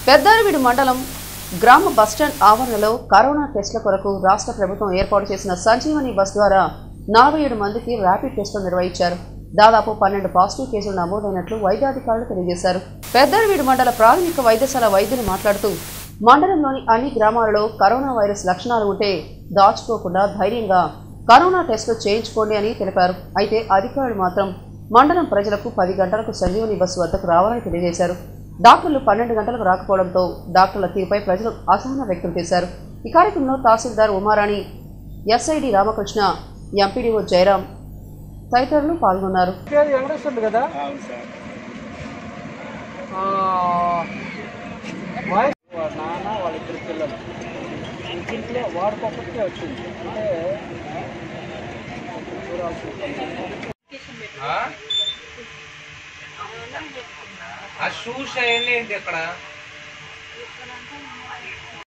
పెద్దారవీడు మండలం గ్రామ బస్టాండ్ ఆవరణలో కరోనా టెస్టుల కొరకు రాష్ట్ర ప్రభుత్వం ఏర్పాటు చేసిన సంజీవని బస్ ద్వారా నలభై ఏడు మందికి ర్యాపిడ్ టెస్టులు నిర్వహించారు దాదాపు పన్నెండు పాజిటివ్ కేసులు నమోదైనట్లు వైద్యాధికారులు తెలియజేశారు పెద్దారవీడు మండల ప్రాథమిక వైద్యశాల వైద్యులు మాట్లాడుతూ మండలంలోని అన్ని గ్రామాలలో కరోనా వైరస్ లక్షణాలు ఉంటే దాచుకోకుండా ధైర్యంగా కరోనా టెస్టులు చేయించుకోండి అని తెలిపారు అయితే అధికారులు మాత్రం మండలం ప్రజలకు పది గంటలకు సంజీవని బస్సు వద్దకు రావాలని తెలియజేశారు డాక్టర్లు పన్నెండు గంటలకు రాకపోవడంతో డాక్టర్ల తీరుపై ప్రజలు అసహనం వ్యక్తం చేశారు ఈ కార్యక్రమంలో తహసీల్దార్ ఉమారాణి ఎస్ఐడి రామకృష్ణ ఎంపీడీఓ జయరాం తదితరులు పాల్గొన్నారు పేరు వెంకటేశ్వరుడు కదా ఆ, వాయిస్ వాళ్ళ నాన్న వాళ్ళిద్దరు పిల్లలు ఇంట్లో వాడుకోకపోతే వచ్చింది అంటే చూడాల్సి ఉంటుంది. ఆ షూస్ అవన్నీ ఏంటి అక్కడ